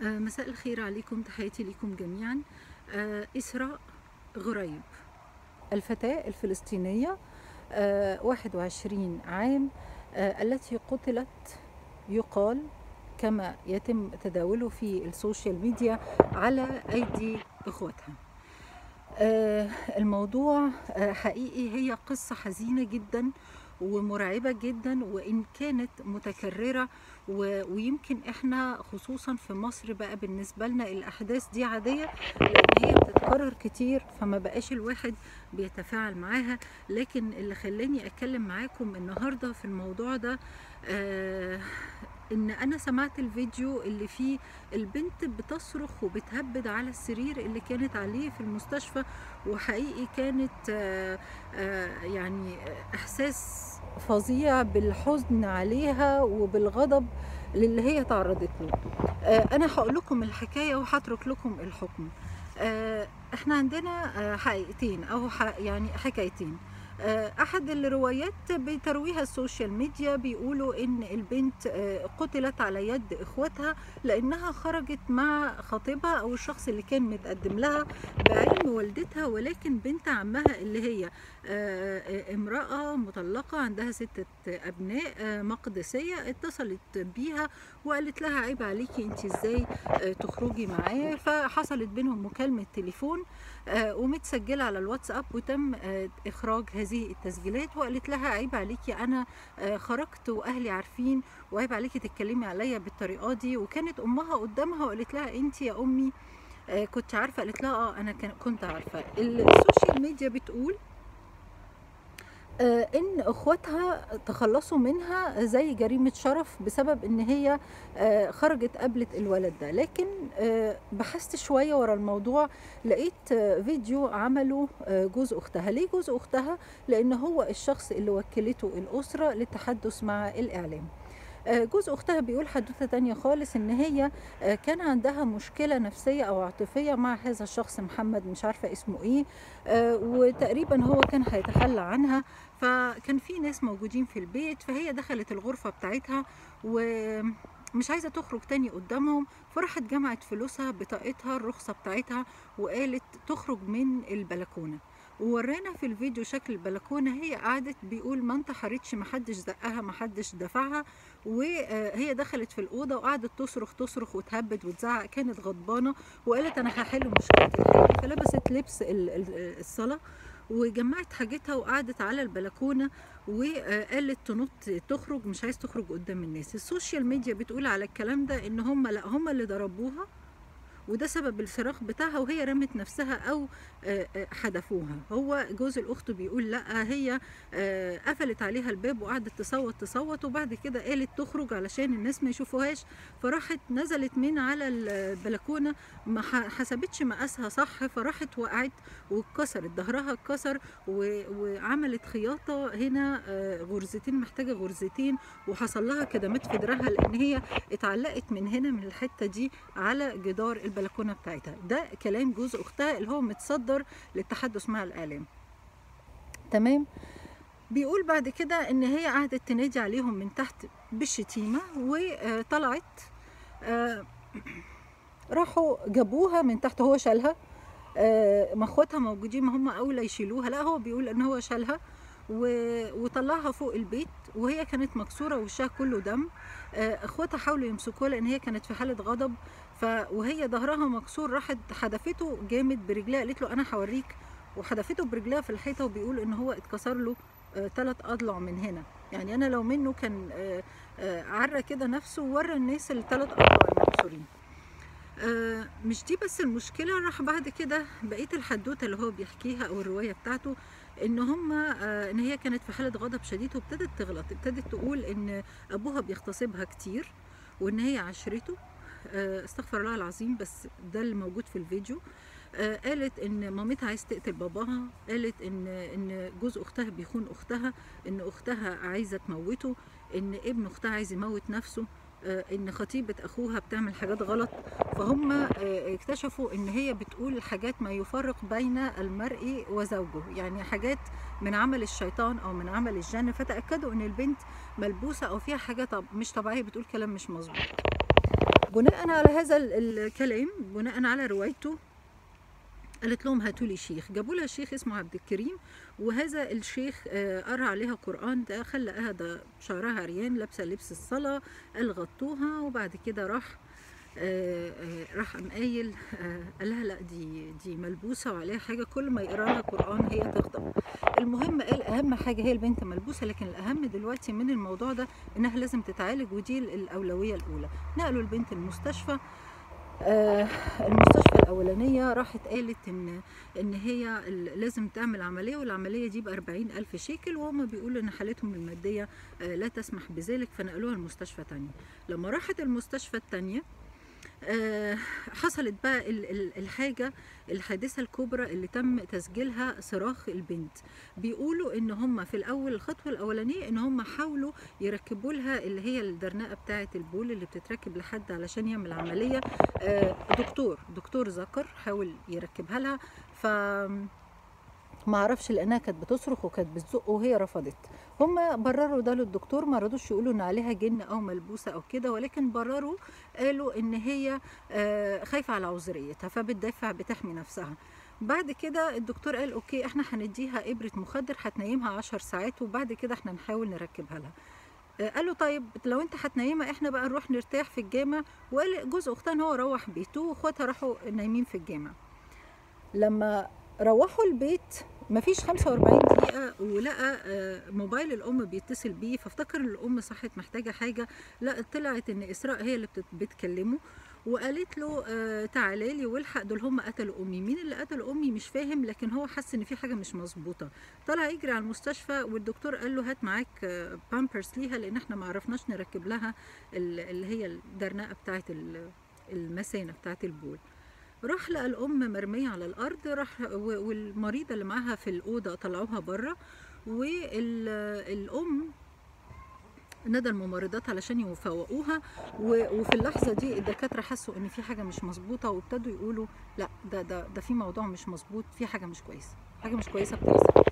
آه، مساء الخير عليكم تحياتي لكم جميعا آه، إسراء غريب الفتاة الفلسطينية آه، 21 عام آه، التي قتلت يقال كما يتم تداوله في السوشيال ميديا على أيدي إخوتها آه، الموضوع آه، حقيقي هي قصة حزينة جدا ومرعبة جدا وإن كانت متكررة و- ويمكن إحنا خصوصا في مصر بقى بالنسبة لنا الأحداث دي عادية لأن هي بتتكرر كتير فما بقاش الواحد بيتفاعل معاها لكن اللي خلاني أتكلم معاكم النهاردة في الموضوع ده آه ان انا سمعت الفيديو اللي فيه البنت بتصرخ وبتهبد على السرير اللي كانت عليه في المستشفى وحقيقي كانت آه، آه، يعني احساس فظيع بالحزن عليها وبالغضب للي هي تعرضت له آه، انا هقول لكم الحكايه وهترك لكم الحكم آه، احنا عندنا آه، حقيقتين او ح- يعني حكايتين آه، احد الروايات بترويها السوشيال ميديا بيقولوا ان البنت آه، قتلت على يد اخواتها لانها خرجت مع خطيبها او الشخص اللي كان متقدم لها بعلم والدتها ولكن بنت عمها اللي هي آه، آه، امرأة مطلقة عندها ستة أبناء آه، مقدسية اتصلت بيها وقالت لها عيب عليكي انت ازاي آه، تخرجي معاه فحصلت بينهم مكالمة تليفون آه، ومتسجلة على الواتساب وتم آه، إخراج هذه التسجيلات وقالت لها عيب عليكي أنا آه، خرجت وأهلي عارفين وعيب عليكي تتكلمي عليا بالطريقة دي وكانت أمها قدامها وقالت لها أنت يا أمي آه، كنت عارفة قالت لها اه أنا كان- كنت عارفة السوشيال ميديا بتقول آه، ان اخواتها تخلصوا منها زي جريمة شرف بسبب ان هي آه، خرجت قابلت الولد ده لكن آه، بحثت شوية ورا الموضوع لقيت آه، فيديو عمله آه، جوز اختها ليه جوز اختها لان هو الشخص اللي وكلته الاسرة للتحدث مع الاعلام آه، جوز اختها بيقول حدوته تانية خالص ان هي آه، كان عندها مشكلة نفسية او عاطفية مع هذا الشخص محمد مش عارفة اسمه ايه آه، وتقريبا هو كان هيتخلى عنها فكان في ناس موجودين في البيت فهي دخلت الغرفة بتاعتها ومش عايزة تخرج تاني قدامهم فراحت جمعت فلوسها بطاقتها الرخصة بتاعتها وقالت تخرج من البلكونة وورانا في الفيديو شكل البلكونة هي قعدت بيقول ما انتحرتش محدش زقها محدش دفعها وهي دخلت في الأوضة وقعدت تصرخ تصرخ وتهبد وتزعق كانت غضبانة وقالت أنا هحل مشكلتي لحالي فلبست لبس ال- ال- الصلاة وجمعت حاجتها وقعدت على البلكونة وقالت تنط تخرج مش عايز تخرج قدام الناس السوشيال ميديا بتقول على الكلام ده ان هم لا هم اللي ضربوها وده سبب الصراخ بتاعها وهي رمت نفسها او آه، آه، حدفوها هو جوز الاخت بيقول لا هي آه، قفلت عليها الباب وقعدت تصوت تصوت وبعد كده قالت تخرج علشان الناس ما يشوفوهاش فراحت نزلت من على البلكونه ما ح- حسبتش مقاسها صح فراحت وقعت واتكسرت ظهرها اتكسر و- وعملت خياطه هنا آه، غرزتين محتاجه غرزتين وحصل لها كدمات في دراعها لان هي اتعلقت من هنا من الحته دي على جدار البلكونه بتاعتها ده كلام جوز اختها اللي هو متصدر للتحدث مع الاعلام تمام بيقول بعد كده ان هي قعدت تنادي عليهم من تحت بالشتيمه وطلعت آه، راحوا جابوها من تحت هو شالها آه، ما اخواتها موجودين ما هم اولى يشيلوها لا هو بيقول ان هو شالها و- وطلعها فوق البيت وهي كانت مكسوره وشها كله دم آه، اخواتها حاولوا يمسكوها لان هي كانت في حاله غضب ف وهي ظهرها مكسور راحت حدفته جامد برجلها قالت له انا هوريك وحدفته برجلها في الحيطه وبيقول ان هو اتكسر له ثلاث اضلع من هنا يعني انا لو منه كان آه، آه، عرى كده نفسه وورى الناس الثلاث اضلاع المكسورين آه، مش دي بس المشكلة راح بعد كده بقية الحدوتة اللي هو بيحكيها أو الرواية بتاعته إن هما آه، إن هي كانت في حالة غضب شديد وابتدت تغلط ابتدت تقول إن أبوها بيغتصبها كتير وإن هي عشرته آه، استغفر الله العظيم بس ده اللي موجود في الفيديو آه، قالت ان مامتها عايز تقتل باباها قالت ان ان جوز اختها بيخون اختها ان اختها عايزه تموته ان ابن اختها عايز يموت نفسه آه، ان خطيبه اخوها بتعمل حاجات غلط فهم آه، اكتشفوا ان هي بتقول حاجات ما يفرق بين المرء وزوجه يعني حاجات من عمل الشيطان او من عمل الجن فتاكدوا ان البنت ملبوسه او فيها حاجه طب مش طبيعيه بتقول كلام مش مظبوط بناء على هذا ال- الكلام بناء على روايته قالت لهم هاتوا لي شيخ جابوا لها شيخ اسمه عبد الكريم وهذا الشيخ آه، قرا عليها قران ده خلى ده شعرها عريان لابسه لبس الصلاه قال غطوها وبعد كده راح آه، آه، راح قام قايل آه، قال لها لا دي دي ملبوسه وعليها حاجه كل ما يقرا لها قران هي تغضب المهم قال اهم حاجه هي البنت ملبوسه لكن الاهم دلوقتي من الموضوع ده انها لازم تتعالج ودي الاولويه الاولى نقلوا البنت المستشفى آه، المستشفى الأولانية راحت قالت إن إن هي ال- لازم تعمل عملية والعملية دي بأربعين ألف شيكل وهم بيقولوا إن حالتهم المادية آه، لا تسمح بذلك فنقلوها المستشفى تانية لما راحت المستشفى التانية آه، حصلت بقى ال- ال- الحاجة الحادثة الكبرى اللي تم تسجيلها صراخ البنت بيقولوا ان هم في الاول الخطوة الاولانية ان هم حاولوا يركبوا لها اللي هي الدرنقة بتاعة البول اللي بتتركب لحد علشان يعمل عملية آه، دكتور دكتور ذكر حاول يركبها لها ف ما اعرفش لانها كانت بتصرخ وكانت بتزق وهي رفضت هم برروا ده للدكتور ما رضوش يقولوا ان عليها جن او ملبوسه او كده ولكن برروا قالوا ان هي آه، خايفه على عذريتها فبتدافع بتحمي نفسها بعد كده الدكتور قال اوكي احنا هنديها ابره مخدر هتنيمها عشر ساعات وبعد كده احنا نحاول نركبها لها آه، قال له طيب لو انت هتنيمها احنا بقى نروح نرتاح في الجامع وقال جوز اختها ان هو روح بيته واخواتها راحوا نايمين في الجامع لما روحوا البيت مفيش 45 دقيقة ولقى آه، موبايل الأم بيتصل بيه فافتكر إن الأم صحت محتاجة حاجة لا طلعت إن إسراء هي اللي بتت- بتكلمه وقالت له آه تعالى لي والحق دول هم قتلوا امي مين اللي قتل امي مش فاهم لكن هو حس ان في حاجه مش مظبوطه طلع يجري على المستشفى والدكتور قال له هات معاك آه بامبرز ليها لان احنا ما عرفناش نركب لها ال- اللي هي الدرنقه بتاعه ال- المثانه بتاعه البول راح لقى الام مرميه على الارض راح و- والمريضه اللي معاها في الاوضه طلعوها بره والام ندى الممرضات علشان يفوقوها و- وفي اللحظه دي الدكاتره حسوا ان في حاجه مش مظبوطه وابتدوا يقولوا لا ده ده ده في موضوع مش مظبوط في حاجه مش كويسه حاجه مش كويسه بتحصل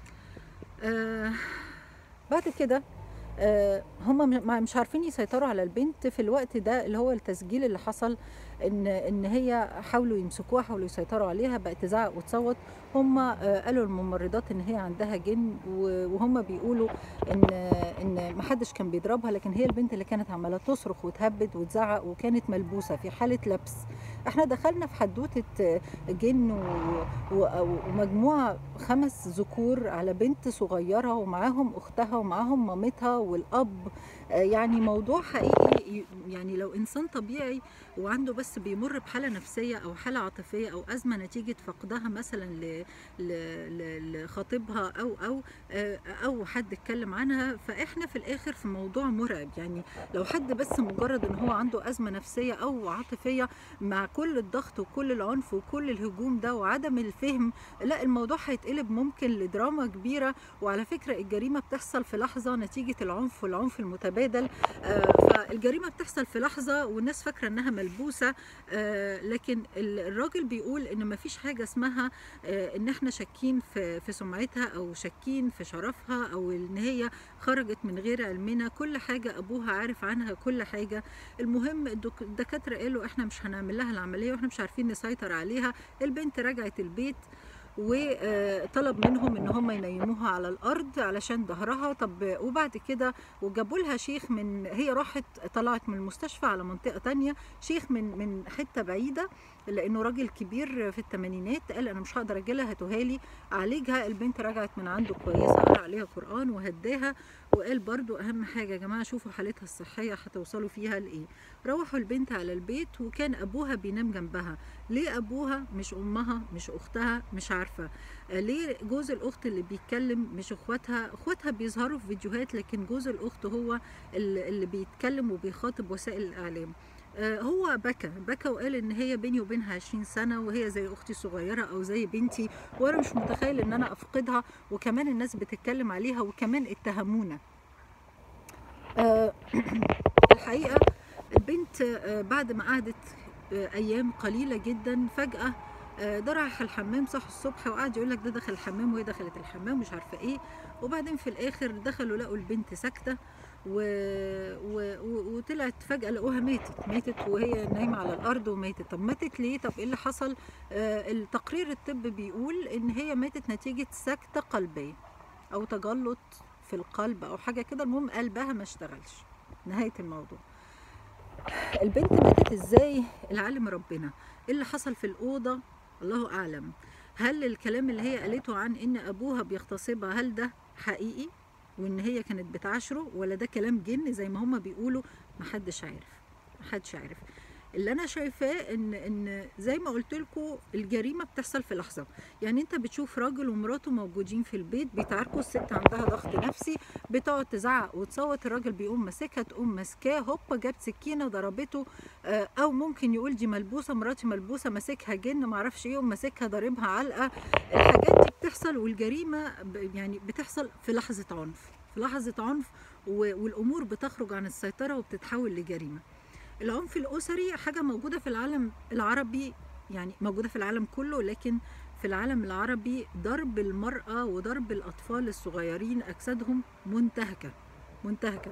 آه بعد كده آه هم مش عارفين يسيطروا على البنت في الوقت ده اللي هو التسجيل اللي حصل ان ان هي حاولوا يمسكوها حاولوا يسيطروا عليها بقت تزعق وتصوت هم آه قالوا الممرضات ان هي عندها جن و- وهم بيقولوا ان ان ما حدش كان بيضربها لكن هي البنت اللي كانت عماله تصرخ وتهبد وتزعق وكانت ملبوسه في حاله لبس احنا دخلنا في حدوته آه، جن و- و- ومجموعه خمس ذكور على بنت صغيره ومعاهم اختها ومعاهم مامتها والاب آه، يعني موضوع حقيقي ي- يعني لو انسان طبيعي وعنده بس بيمر بحاله نفسيه او حاله عاطفيه او ازمه نتيجه فقدها مثلا ل- ل- ل- لخطيبها او او آه، او حد اتكلم عنها فاحنا في الاخر في موضوع مرعب يعني لو حد بس مجرد ان هو عنده ازمه نفسيه او عاطفيه مع كل الضغط وكل العنف وكل الهجوم ده وعدم الفهم لا الموضوع هيتقلب ممكن لدراما كبيره وعلى فكره الجريمه بتحصل في لحظه نتيجه العنف والعنف المتبادل آه، فالجريمه بتحصل في لحظه والناس فاكره انها ملبوسه آه، لكن ال- الراجل بيقول ان مفيش حاجه اسمها آه، ان احنا شاكين في في سمعتها او شاكين في شرفها او ان هي خرجت من غير علمنا كل حاجه ابوها عارف عنها كل حاجه المهم الدك- الدكاتره قالوا احنا مش هنعمل لها العمليه واحنا مش عارفين نسيطر عليها البنت رجعت البيت وطلب منهم ان هم ينيموها على الارض علشان ظهرها طب وبعد كده وجابوا لها شيخ من هي راحت طلعت من المستشفى على منطقه تانية شيخ من من حته بعيده لانه راجل كبير في الثمانينات قال انا مش هقدر اجيلها هاتوها لي عالجها البنت رجعت من عنده كويسه قرا عليها قران وهداها وقال برضو اهم حاجه يا جماعه شوفوا حالتها الصحيه هتوصلوا فيها لايه روحوا البنت على البيت وكان ابوها بينام جنبها ليه ابوها مش امها مش اختها مش عارفه آه، ليه جوز الاخت اللي بيتكلم مش اخواتها اخواتها بيظهروا في فيديوهات لكن جوز الاخت هو اللي اللي بيتكلم وبيخاطب وسائل الاعلام آه، هو بكى بكى وقال ان هي بيني وبينها 20 سنه وهي زي اختي الصغيره او زي بنتي وانا مش متخيل ان انا افقدها وكمان الناس بتتكلم عليها وكمان اتهمونا آه، الحقيقه البنت آه، بعد ما قعدت آه، ايام قليله جدا فجاه آه، ده راح الحمام صح الصبح وقعد يقول لك ده دخل الحمام وهي دخلت الحمام مش عارفه ايه وبعدين في الاخر دخلوا لقوا البنت ساكته و... و... و... وطلعت فجأة لقوها ماتت ماتت وهي نايمة على الأرض وماتت طب ماتت ليه طب إيه اللي حصل آه التقرير الطب بيقول إن هي ماتت نتيجة سكتة قلبية أو تجلط في القلب أو حاجة كده المهم قلبها ما اشتغلش نهاية الموضوع البنت ماتت ازاي العالم ربنا ايه اللي حصل في الأوضة الله أعلم هل الكلام اللي هي قالته عن ان ابوها بيغتصبها هل ده حقيقي وان هي كانت بتعاشره ولا ده كلام جن زي ما هما بيقولوا محدش عارف محدش عارف اللي انا شايفاه ان ان زي ما قلت لكم الجريمه بتحصل في لحظه يعني انت بتشوف راجل ومراته موجودين في البيت بيتعاركوا الست عندها ضغط نفسي بتقعد تزعق وتصوت الراجل بيقوم ماسكها تقوم ماسكاه هوبا جاب سكينه ضربته آه، او ممكن يقول دي ملبوسه مراتي ملبوسه ماسكها جن معرفش ايه يقوم ماسكها ضاربها علقه الحاجات دي بتحصل والجريمه ب- يعني بتحصل في لحظه عنف في لحظه عنف و- والامور بتخرج عن السيطره وبتتحول لجريمه العنف الأسري حاجة موجودة في العالم العربي يعني موجودة في العالم كله لكن في العالم العربي ضرب المرأة وضرب الأطفال الصغيرين أجسادهم منتهكة منتهكة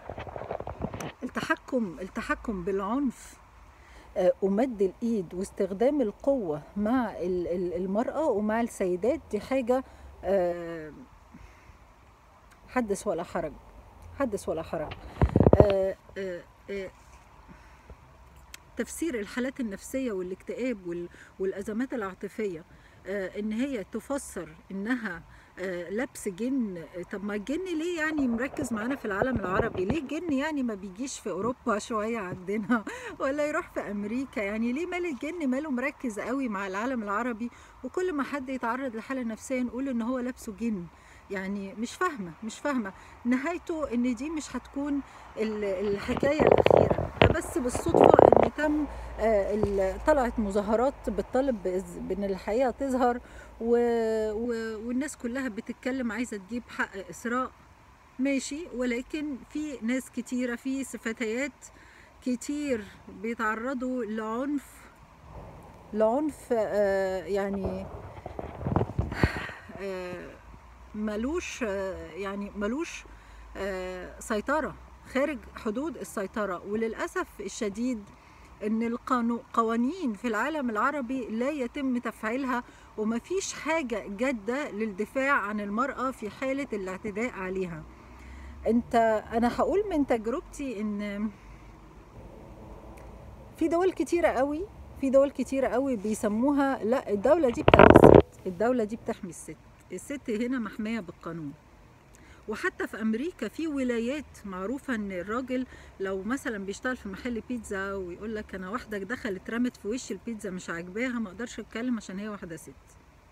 التحكم التحكم بالعنف آه، ومد الإيد واستخدام القوة مع ال- ال- المرأة ومع السيدات دي حاجة آه، حدث ولا حرج حدث ولا حرج آه، آه، آه، تفسير الحالات النفسية والاكتئاب وال- والأزمات العاطفية آه، إن هي تفسر إنها آه، لبس جن آه، طب ما الجن ليه يعني مركز معانا في العالم العربي ليه الجن يعني ما بيجيش في أوروبا شوية عندنا ولا يروح في أمريكا يعني ليه مال الجن ماله مركز قوي مع العالم العربي وكل ما حد يتعرض لحالة نفسية نقول إن هو لابسه جن يعني مش فاهمة مش فاهمة نهايته إن دي مش هتكون ال- الحكاية الأخيرة ده بس بالصدفة إن تم آه، ال- طلعت مظاهرات بتطالب بإز- بإن الحقيقة تظهر و... و... والناس كلها بتتكلم عايزة تجيب حق إسراء ماشي ولكن في ناس كتيرة في فتيات كتير بيتعرضوا لعنف لعنف آه، يعني آه، ملوش آه، يعني ملوش آه، سيطرة خارج حدود السيطرة وللأسف الشديد ان القوانين في العالم العربي لا يتم تفعيلها ومفيش حاجة جادة للدفاع عن المرأة في حالة الاعتداء عليها انت انا هقول من تجربتي ان في دول كتيرة قوي في دول كتيرة قوي بيسموها لا الدولة دي بتاعت الست الدولة دي بتحمي الست الست هنا محمية بالقانون وحتى في امريكا في ولايات معروفه ان الراجل لو مثلا بيشتغل في محل بيتزا ويقول لك انا واحده دخلت رمت في وش البيتزا مش عاجباها ما اقدرش اتكلم عشان هي واحده ست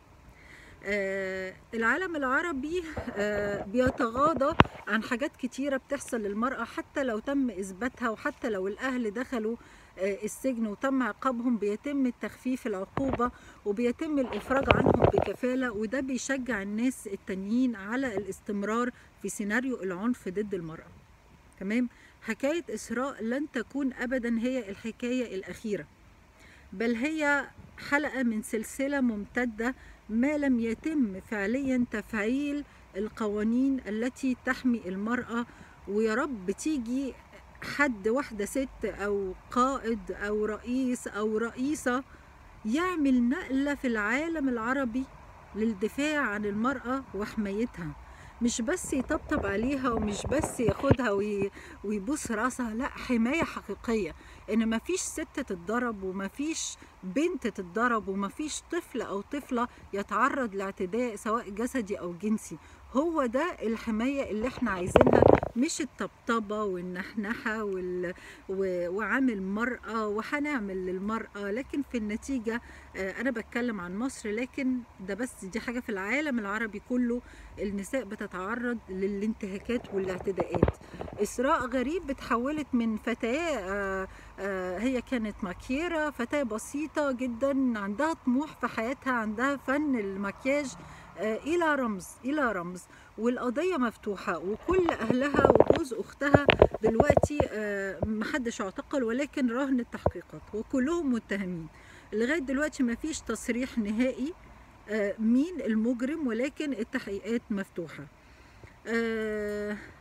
آه العالم العربي آه بيتغاضى عن حاجات كتيرة بتحصل للمرأة حتى لو تم إثباتها وحتى لو الأهل دخلوا آه السجن وتم عقابهم بيتم تخفيف العقوبة وبيتم الإفراج عنهم بكفالة وده بيشجع الناس التانيين على الاستمرار في سيناريو العنف ضد المرأة تمام حكاية إسراء لن تكون أبدا هي الحكاية الأخيرة بل هي حلقة من سلسلة ممتدة ما لم يتم فعليا تفعيل القوانين التي تحمي المرأة ويا رب تيجي حد واحدة ست أو قائد أو رئيس أو رئيسة يعمل نقلة في العالم العربي للدفاع عن المرأة وحمايتها مش بس يطبطب عليها ومش بس ياخدها وي... ويبوس راسها لا حماية حقيقية ان مفيش ست تتضرب ومفيش بنت تتضرب ومفيش طفل او طفلة يتعرض لاعتداء سواء جسدي او جنسي هو ده الحماية اللي احنا عايزينها مش الطبطبة والنحنحة وال... و... وعامل مرأة وهنعمل للمرأة لكن في النتيجة آه أنا بتكلم عن مصر لكن ده بس دي حاجة في العالم العربي كله النساء بتتعرض للانتهاكات والاعتداءات إسراء غريب اتحولت من فتاة آه آه هي كانت ماكيرة فتاة بسيطة جدا عندها طموح في حياتها عندها فن المكياج آه إلى رمز إلى رمز والقضية مفتوحة وكل أهلها وجوز أختها دلوقتي آه محدش اعتقل ولكن رهن التحقيقات وكلهم متهمين لغاية دلوقتي مفيش تصريح نهائي آه مين المجرم ولكن التحقيقات مفتوحة آه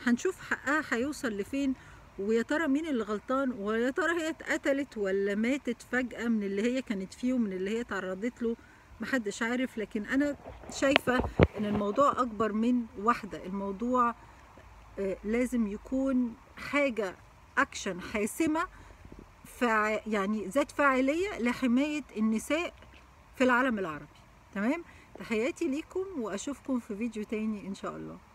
هنشوف حقها هيوصل لفين ويا ترى مين اللي غلطان ويا ترى هي اتقتلت ولا ماتت فجأة من اللي هي كانت فيه ومن اللي هي تعرضت له محدش عارف لكن أنا شايفة إن الموضوع أكبر من واحدة الموضوع آه، لازم يكون حاجة أكشن حاسمة فع يعني ذات فاعلية لحماية النساء في العالم العربي تمام تحياتي ليكم وأشوفكم في فيديو تاني إن شاء الله